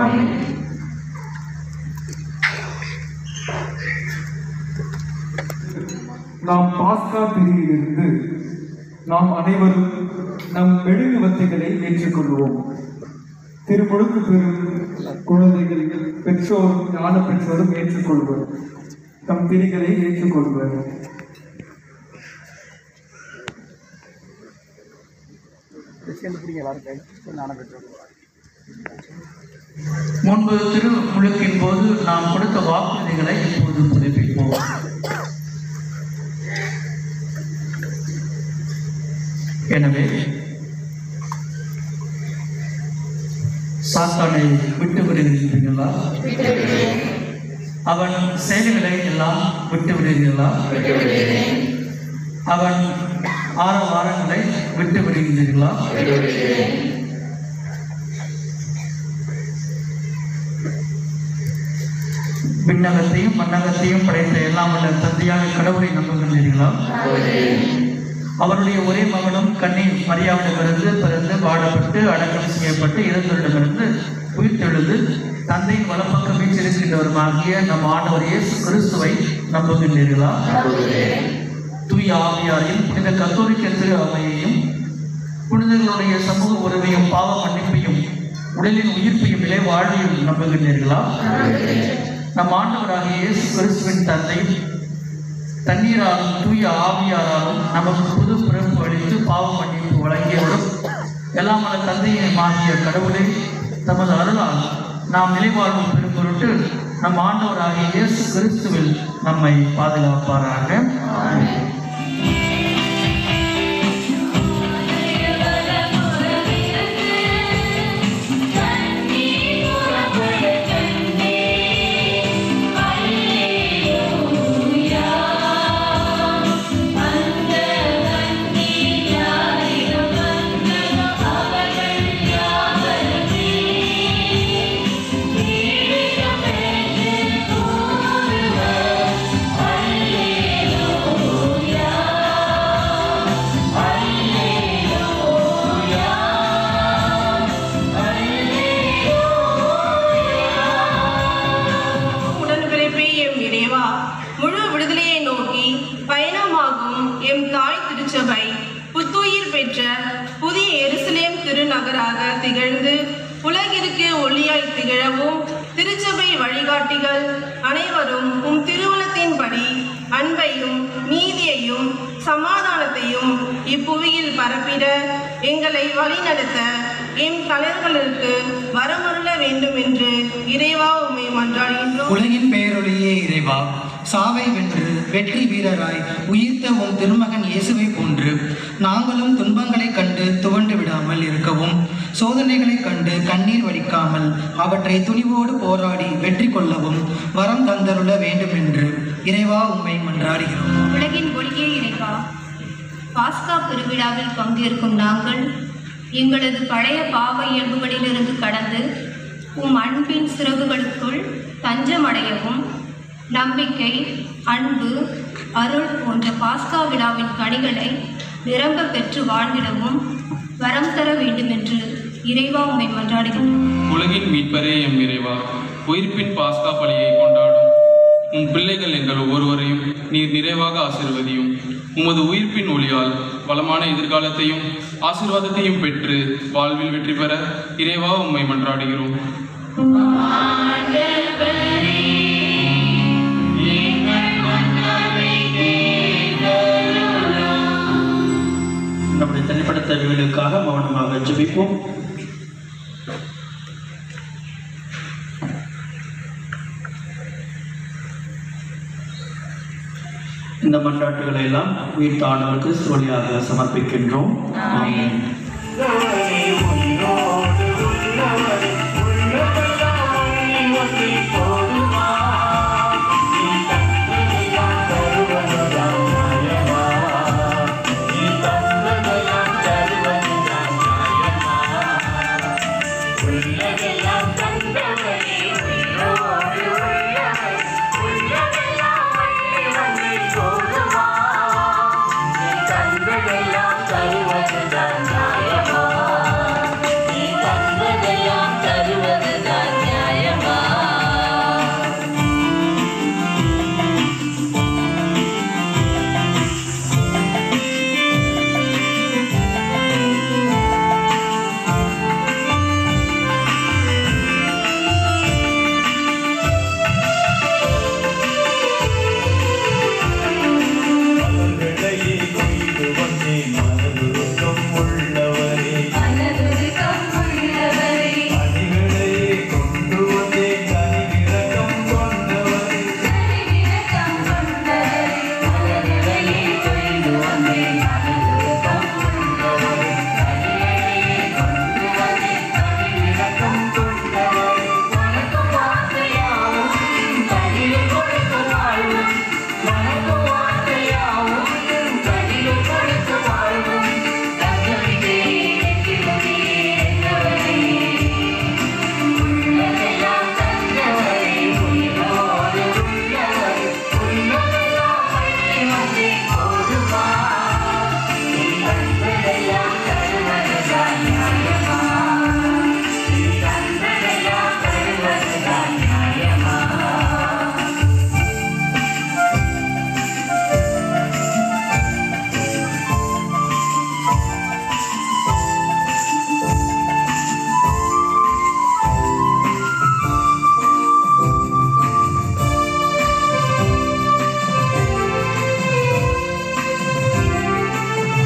நாம் பாஸ்கா பிரிவிலிருந்து நாம் அனைவரும் நம் மெழுகுவத்தைகளை ஏற்றுக்கொள்வோம் திருமுழுக்கு பெறும் குழந்தைகள் பெற்றோரும் ஞான பெற்றோரும் ஏற்றுக்கொள்வர் தம் திரிகளை ஏற்றுக்கொள்வர் முன்பு திருமுழுக்கின் போது நாம் கொடுத்த வாக்குறுதிகளை இப்போது புதுப்பிப்போம் எனவே சாத்தானை விட்டு விடுகிறீர்களா அவன் செயல்களை எல்லாம் விட்டு விடுகிறீர்களா அவன் ஆற வாரங்களை விட்டு விடுகிறீர்களா விண்ணகத்தையும் மண்ணகத்தையும் படைத்த எல்லாம் வல்ல தந்தையாக கடவுளை நம்புகின்றீர்களா அவருடைய ஒரே மகனும் கண்ணி மரியாவிடமிருந்து பிறந்து பாடப்பட்டு அடக்கம் செய்யப்பட்டு இறந்தவரிடமிருந்து உயிர்த்தெழுந்து தந்தையின் வலப்பக்கம் வீச்சிருக்கின்றவருமாகிய நம் ஆண்டவர் இயேசு கிறிஸ்துவை நம்புகின்றீர்களா தூய ஆவியாரையும் புனித கத்தோலிக்க திரு அவையையும் புனிதர்களுடைய சமூக உறவையும் பாவ மன்னிப்பையும் உடலின் உயிர்ப்பையும் நிலை வாழ்வையும் நம்புகின்றீர்களா நம் ஆண்டவராகிய இயேசு கிறிஸ்துவின் தந்தையும் தண்ணீராலும் தூய ஆவியாராலும் நமக்கு புது பிறப்பு அளித்து பாவ மன்னிப்பு வழங்கியவரும் எல்லாம் வல்ல தந்தையை மாகிய கடவுளை தமது அருளால் நாம் நிலைவாழ்வு பெறும் பொருட்டு நம் ஆண்டவராகிய இயேசு கிறிஸ்துவில் நம்மை பாதுகாப்பாராக உடன்பிறப்பே எம் இறைவா முழு விடுதலையை நோக்கி பயணமாகும் எம் தாய் திருச்சபை புத்துயிர் பெற்ற புதிய எருசலேம் திருநகராக திகழ்ந்து உலகிற்கு ஒளியாய் திகழவும் திருச்சபை வழிகாட்டிகள் அனைவரும் உம் திருவுளத்தின்படி அன்பையும் நீதியையும் சமாதானத்தையும் இப்புவியில் பரப்பிட எங்களை வழிநடத்த எம் தலைவர்களுக்கு வரமருள வேண்டும் என்று இறைவா உம்மை மன்றாடுகின்றோம் உலகின் பெயரொழியே இறைவா சாவை வென்று வெற்றி வீரராய் உயிர்த்த உம் திருமகன் இயேசுவை போன்று நாங்களும் துன்பங்களைக் கண்டு துவண்டு விடாமல் இருக்கவும் சோதனைகளைக் கண்டு கண்ணீர் வடிக்காமல் அவற்றை துணிவோடு போராடி வெற்றி கொள்ளவும் வரம் தந்தருள வேண்டும் என்று இறைவா உம்மை மன்றாடுகிறோம் உலகின் ஒளியே இறைவா பாஸ்கா பெருவிழாவில் பங்கேற்கும் நாங்கள் எங்களது பழைய பாவ இயல்புகளிலிருந்து கடந்து உம் அன்பின் சிறகுகளுக்குள் தஞ்சமடையவும் நம்பிக்கை அன்பு அருள் போன்ற பாஸ்கா விழாவின் கனிகளை நிரம்ப பெற்று வாழ்ந்திடவும் வரம் தர வேண்டும் என்று இறைவா உம்மை மன்றாடுகிறோம் உலகின் மீட்பரே எம் இறைவா உயிர்ப்பின் பாஸ்கா பலியை கொண்டாடும் உம் பிள்ளைகள் எங்கள் ஒவ்வொருவரையும் நீர் நிறைவாக ஆசீர்வதியும் உமது உயிர்ப்பின் ஒளியால் வளமான எதிர்காலத்தையும் ஆசீர்வாதத்தையும் பெற்று வாழ்வில் வெற்றி பெற இறைவா உம்மை மன்றாடுகிறோம் நம்முடைய தனிப்பட்ட தேவைகளுக்காக மௌனமாக ஜெபிப்போம் இந்த மன்றாட்டுகளை எல்லாம் உயிர்த்தாண்டவருக்கு சோழியாக சமர்ப்பிக்கின்றோம் ஆமென்.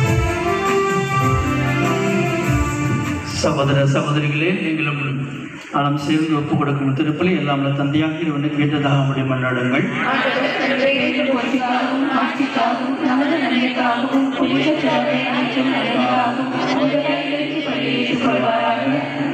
சகோதர சகோதரிகளே நீங்களும் நாம் சேர்ந்து ஒப்புக் கொடுக்கும் திருப்பலி எல்லாம் வல்ல தந்தையாக இவனை கேட்டதாக முடியும் மன்றாடுங்கள் நமது நன்மைக்காகவும் புனித சேவை மற்றும் நன்மைக்காகவும் உங்கள் கைகளுக்கு பலியேற்றுக் கொள்வாராக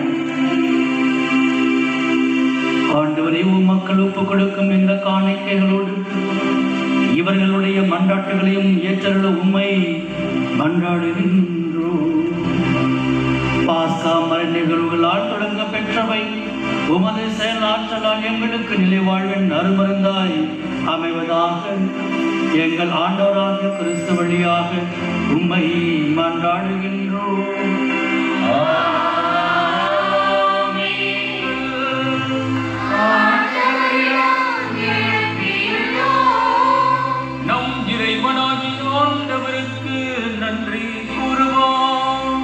ஆண்டவரே உம் மக்கள் ஒப்புக் கொடுக்கும் இந்த காணிக்கைகளோடு இவர்களுடைய மன்றாட்டுகளையும் ஏற்றருள உம்மை மன்றாடுகின்றோம் பாஸ்கா மர நிகழ்வுகளால் தொடங்க பெற்றவை உமது செயலாற்றலால் எங்களுக்கு நிலை வாழ்வின் அருமருந்தாய் அமைவதாக எங்கள் ஆண்டவராகிய கிறிஸ்து வழியாக உம்மை மன்றாடுகின்றோம் நம் இறைவனாகி ஆண்டவருக்கு நன்றி கூறுவோம்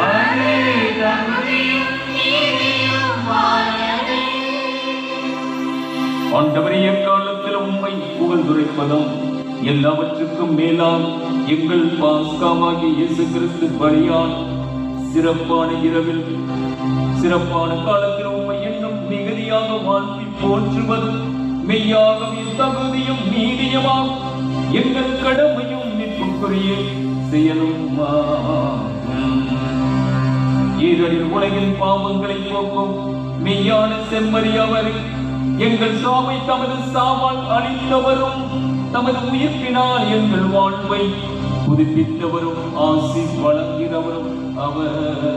ஆண்டவரே எக்காலத்தில் உம்மை புகழ்ந்துரைப்பதும் எல்லாவற்றுக்கும் மேலாம் எங்கள் பாஸ்காவாகிய இயேசு கிறிஸ்து பலியால் சிறப்பான இரவில் சிறப்பான காலத்தில் உம்மை என்னும் மிகுதியாக வாழ்த்தி போற்றுவதும் மெய்யாகவே தகுதியும் நீதியுமாம் எங்கள் கடமையும் நிற்புக்குரிய செயலும் ஈரலில் உலகின் பாவங்களை போக்கும் மெய்யான செம்மறி அவரை எங்கள் சாவை தமது சாவால் அழித்தவரும் தமது உயிர்ப்பினால் எங்கள் வாழ்வை புதுப்பித்தவரும் ஆசி வழங்கினவரும் அவரே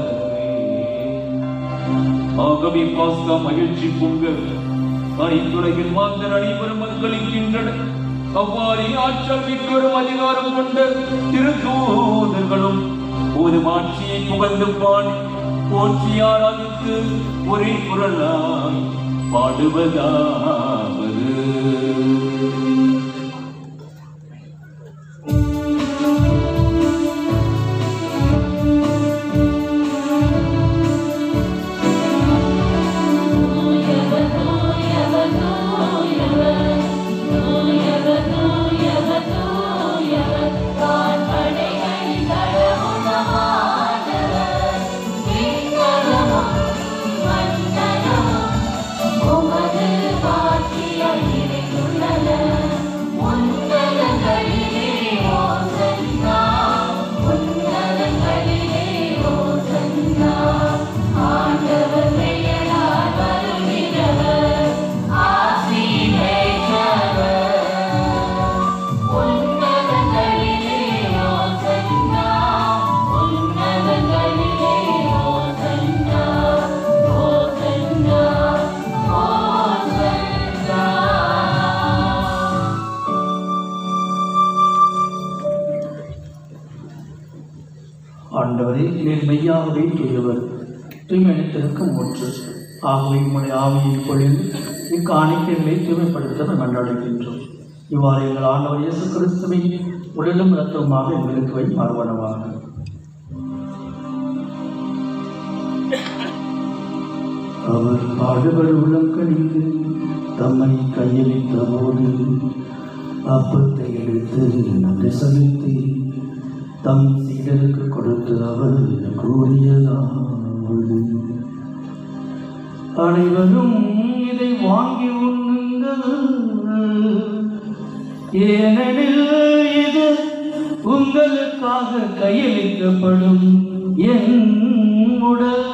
ஆகவே பாஸ்கா மகிழ்ச்சி பொங்கல் அனைத்துலகில் மாந்தர் அனைவரும் மக்களிக்கின்றனர் அவ்வாறே ஆற்றல் மிக்கொரும் அதிகாரம் கொண்ட திருத்தூதர்களும் ஒரு மாட்சியை புகழ்ந்து பாடி போற்றி ஆராதித்து ஒரே குரலாய் பாடுவதாவது ஆண்டவர் பெயரால் வருகிறவர் ஆசி பெற்றவர் உன்னதங்களிலே ஓசன்னா உன்னதங்களிலே ஓசன்னா ஓசன்னா ஓசன்னா ஆண்டவரே நீர் மெய்யாகவே தூயவர் தூய்மையத்திற்கும் ஒன்று ஆகவே உம்முடைய ஆவியை பொழிந்து இக்காணிக்கைகளை தூய்மைப்படுத்த மன்றாடுகின்றோம் இவ்வாறு எங்கள் ஆண்டவர் இயேசு கிறிஸ்துவை உடலும் இரத்தமாக எங்களுக்கு வை மாறுவனவாக அவர் பாடுபடு உளம் கணிந்து தம்மை கையளித்த போது அப்பத்தை எடுத்து நன்றி செலுத்தி தம் சீடருக்கு கொடுத்து அவர் கூறியதாவது அனைவரும் இதை வாங்கி உண்ணுங்கள் ஏனெனில் இது உங்களுக்காக கையளிக்கப்படும் என் உடல்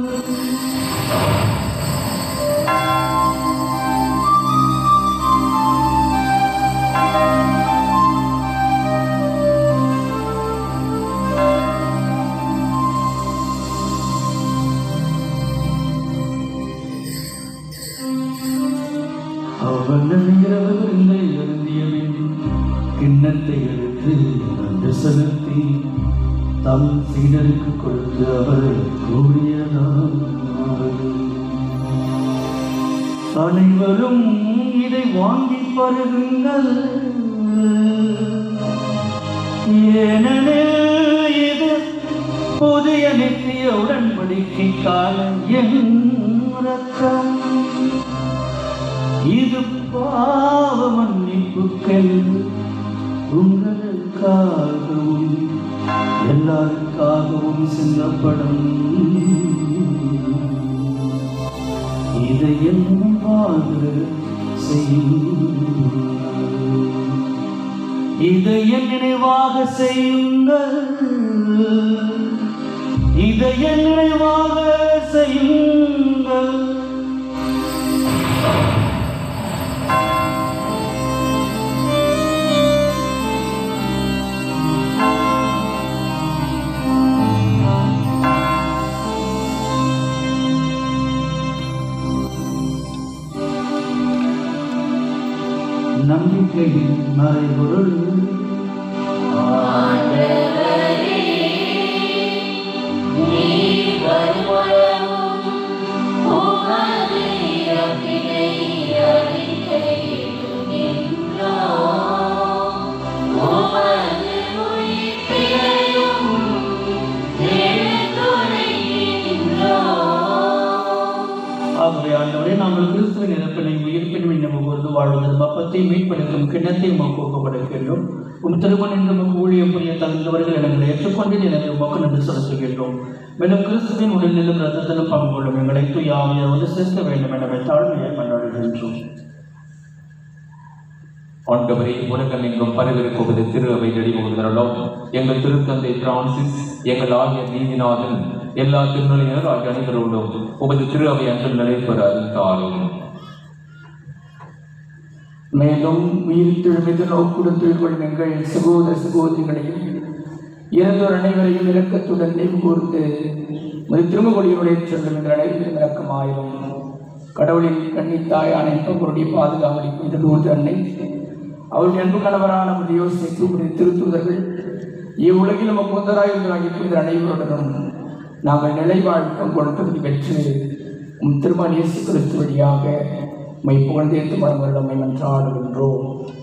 அவர் நினைகிறவர் இல்லை எழுந்திய கிண்ணத்தை எடுத்து நன்று செலுத்தி தம் சீடருக்கு கொடுத்து அவர் கூறியதாவது அனைவரும் இதை வாங்கி பருகுங்கள் ஏனெனில் இது புதிய நித்திய உடன்படிக்கைக்கான என் ரத்தம் இது பாவ மன்னிப்புக்கள் உங்களுக்காகவும் எல்லாருக்காகவும் சிந்தப்படும் இதை என்னவாக செய்யுங்கள் இதை என் நினைவாக செய்யுங்கள் இதை என் நினைவாக செய்யுங்கள் நம்பிக்கையின் மறைபொருள் ஆகவே ஆண்டவரே நாங்கள் கிறிஸ்துவின் இறப்பினை உயிர்ப்பின் இன்னும் பொழுது வாழ்வதன் அப்பத்தை மீட்பெடுக்கும் கிண்ணத்தை உமக்கு ஒப்புப்படுகின்றோம் உம் திருமணம் என்று உமக்கு ஊழியம் புரிய தகுந்தவர்கள் எங்களை ஏற்றுக்கொண்டு எனவே உமக்கு நன்றி செலுத்துகின்றோம் மேலும் கிறிஸ்துவின் உடலிலும் ரத்தத்திலும் பங்கு கொள்ளும் எங்களை தூயாமையை வந்து சேர்க்க வேண்டும் எனவே தாழ்மையை கொண்டாடுகின்றோம் ஆண்டவரே உலகம் எங்கும் பரவிருப்பது திரு அவை நடிமுகர்களோம் எங்கள் திருத்தந்தை பிரான்சிஸ் எங்கள் ஆகிய நீதிநாதன் எல்லா திருநிலையினர் ஆகிய அனைவரோடும் உமது திரு அவை அன்று நடைபெற அறிந்தாலும் மேலும் உயிர் திருமிது நோக்குடன் துயிர்கொள்ளும் எங்கள் சகோதர சகோதரிகளையும் இறந்தோர் அனைவரையும் இரக்கத்துடன் நினைவு கூர்ந்து ஒரு திருமொழியுடைய சொல்லும் எங்கள் அனைவரும் இரக்கமாயிரும் கடவுளின் கன்னித்தாயான என்பவருடைய பாதுகாவலை புனித நூறு அன்னை அவருடைய அன்பு கணவரான யோசனை தூக்குடைய திருத்துதர்கள் இவ்வுலகில் நம்ம முதலாயுதராகி புனித அனைவருடனும் நாங்கள் நிலைவாழ்க்கம் கொடுப்பது பெற்று உம் திருமண இயேசு கிறிஸ்து வழியாக மை புகழ்ந்தேத்து மரங்களிடமை மன்றாடுகின்றோம்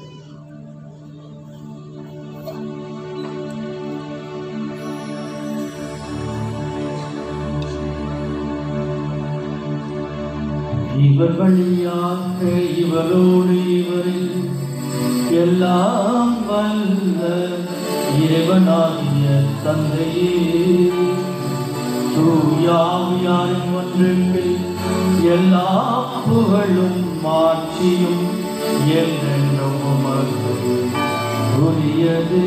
இவர் வழியாக இவரோடு இவரில் எல்லாம் வல்ல இறைவனாகிய தந்தையே தூயாவியாரின் ஒன்றுக்கு எல்லா புகழும் மாட்சியும் என்றென்றும் உமக்கு உரியது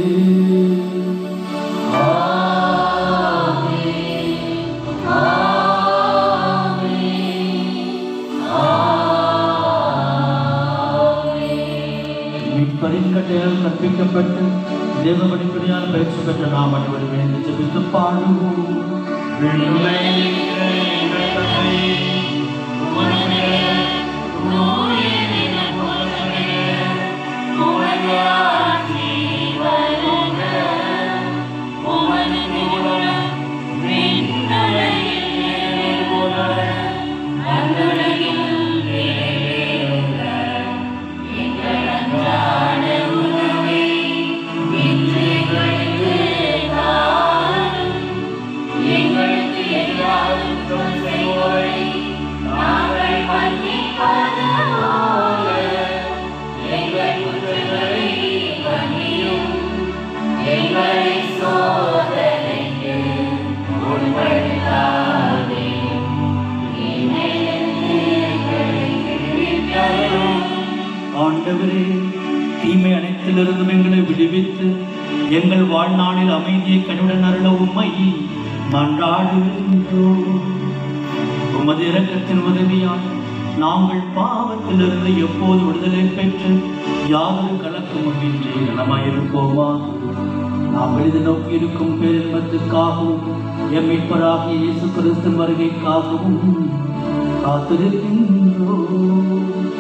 மீட்பரின் கட்டையால் கற்பிக்கப்பட்டு தேவ படிப்படியால் பயிற்சி பெற்ற நாம் அனைவரும் இணைந்து ஜெபித்து பாடுவோம் விண்ணுலகில் இருக்கிற எங்கள் தந்தையே, உம்முடைய தூய உமது ஆட்சி வருக. உமது திருவுளம் விண்ணுலகில் நிறைவேறுவதாக மண்ணுலகில் நிறைவேறுக. எங்கள் அன்றாட உணவை இன்று எங்களுக்கு தாரும். எங்களுக்கு எதிராக குற்றம் செய்வோரை நாங்கள் மன்னிப்பது போல எங்கள் குற்றங்களை மன்னியும். எங்களை சோதனைக்கு உட்படுத்தாதேயும். தீமையிலிருந்து எங்களை விடுவித்தருளும். ஆண்டவரே தீமை அனைத்திலிருந்தும் எங்களை விடுவித்து எங்கள் வாழ்நாளில் அமைதியை கனிவுடன் அருள உம்மை மன்றாடுகின்றோம் உமது இரக்கத்தின் உதவியால் நாங்கள் பாவத்திலிருந்து எப்போது விடுதலை பெற்று யாதொரு கலக்கமுமின்றி நலமாயிருப்போமா நாங்கள் இது நோக்கி இருக்கும் பேரின்பத்துக்காகவும் எம் மீட்பராகிய இயேசு கிறிஸ்து வருகைக்காகவும் காத்திருக்கின்றோம்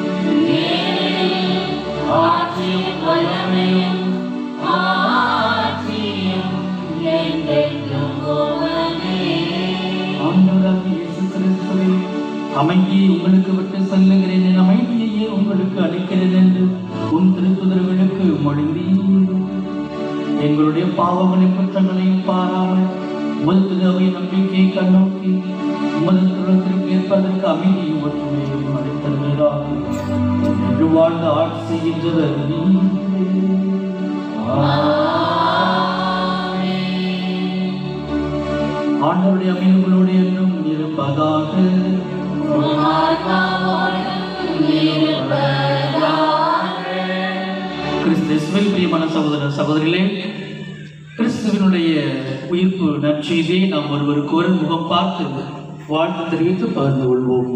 ஆட்சியும் வல்லமையும் ஆட்சியும் என்றென்றும் உமதே. ஆண்டவராகிய இயேசு கிறிஸ்துவே அமைதியை உங்களுக்கு விட்டு செல்லுகிறேன் என் அமைதியையே உங்களுக்கு அளிக்கிறேன் என்று உன் திருத்துதர்களுக்கு மொழிந்தீர் எங்களுடைய பாவங்களையும் குற்றங்களையும் பாராமல் உமது திருவை நம்பிக்கையை கண்ணோக்கி உமது துறத்திற்கு ஏற்பதற்கு அமைதியும் ஒற்றுமையும் அளித்தருகிறார் என்று வாழ்ந்த ஆட்சி செய்கின்றவர் நீரே. ஆண்டவருடைய அமைவுகளோடு என்றும் இருப்பதாக உம்மால் கிறிஸ்து இஸ்மேல் பிரியமான சகோதர சகோதரிகளே கிறிஸ்துவனுடைய உயிர்ப்பு நற்செய்தியை நாம் ஒருவருக்கு ஒரு முகம் பார்த்து வாழ்த்து தெரிவித்து பகிர்ந்து கொள்வோம்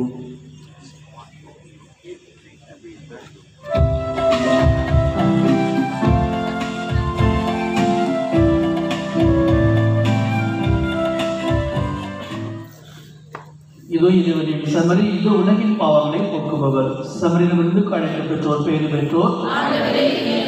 இதோ இறைவனின் சமரி இதோ உலகின் பாவங்களை போக்குபவர் சமரிலிருந்து கழைக்க பெற்றோர் பேறு பெற்றோர் ஆண்டவரே